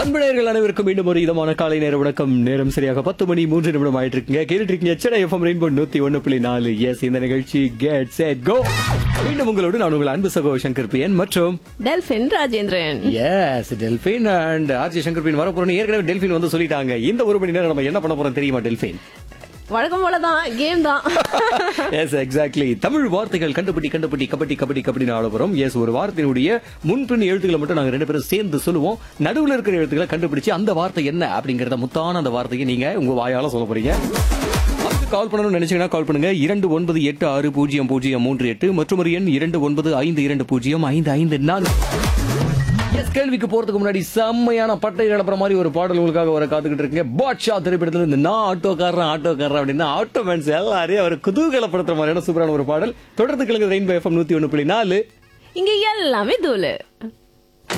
அன்பழகர்கள் அனைவருக்கும் மீண்டும் ஒரு இதமான காலை நேர வணக்கம் நேரம் சரியாக பத்து மணி மூன்று நிமிடம் ஆயிட்டு இருக்குங்க கேட்டுட்டு இருக்கீங்க சென்னை எஃப்எம் ரெயின்போ நூத்தி ஒன்னு புள்ளி நாலு எஸ் இந்த நிகழ்ச்சி கெட் செட் கோ மீண்டும் உங்களோடு நான் உங்கள் அன்பு சகோ சங்கர் பிரியன் மற்றும் Delphin Rajendran S Delphin and RG Shankar Priyan வரப்போறோம் ஏற்கனவே டெல்பின் வந்து சொல்லிட்டாங்க இந்த ஒரு மணி நேரம் நம்ம என்ன பண்ண போறோம் தெரியுமா டெல்பின் வழக்கம் போலதான் கேம் தான் எஸ் எக்ஸாக்ட்லி தமிழ் வார்த்தைகள் கண்டுபிடி கண்டுபிடி கபடி கபடி கபடி ஆட போறோம் எஸ் ஒரு வார்த்தையினுடைய முன்பின் எழுத்துக்களை மட்டும் நாங்க ரெண்டு பேரும் சேர்ந்து சொல்லுவோம் நடுவுல இருக்கிற எழுத்துக்களை கண்டுபிடிச்சு அந்த வார்த்தை என்ன அப்படிங்கறத முத்தான அந்த வார்த்தையை நீங்க உங்க வாயால சொல்ல போறீங்க அதுக்கு கால் பண்ணணும்னு நினைச்சீங்கன்னா கால் பண்ணுங்க இரண்டு ஒன்பது எட்டு ஆறு பூஜ்ஜியம் பூஜ்ஜியம் மூன்று எட்டு மற்றும் ஒரு எண் இரண்டு ஒன்பது ஐந்து இரண்டு பூஜ்ஜியம் ஐந்து ஐந்து நான்கு Yes, கேள்விக்கு போறதுக்கு முன்னாடி செம்மையான பட்டை கிளப்புற மாதிரி ஒரு பாடல் உங்களுக்காக வர காத்துக்கிட்டு இருக்கீங்க பாட்ஷா திரைப்படத்துல இருந்து நான் ஆட்டோக்காரன் ஆட்டோக்காரன் அப்படின்னா ஆட்டோ மேன்ஸ் எல்லாரையும் அவர் குதூகலப்படுத்துற மாதிரியான சூப்பரான ஒரு பாடல் தொடர்ந்து கிழங்கு ரெயின்போ எஃப்எம் நூத்தி ஒண்ணு புள்ளி நாலு இங்க எல்லாமே தூளு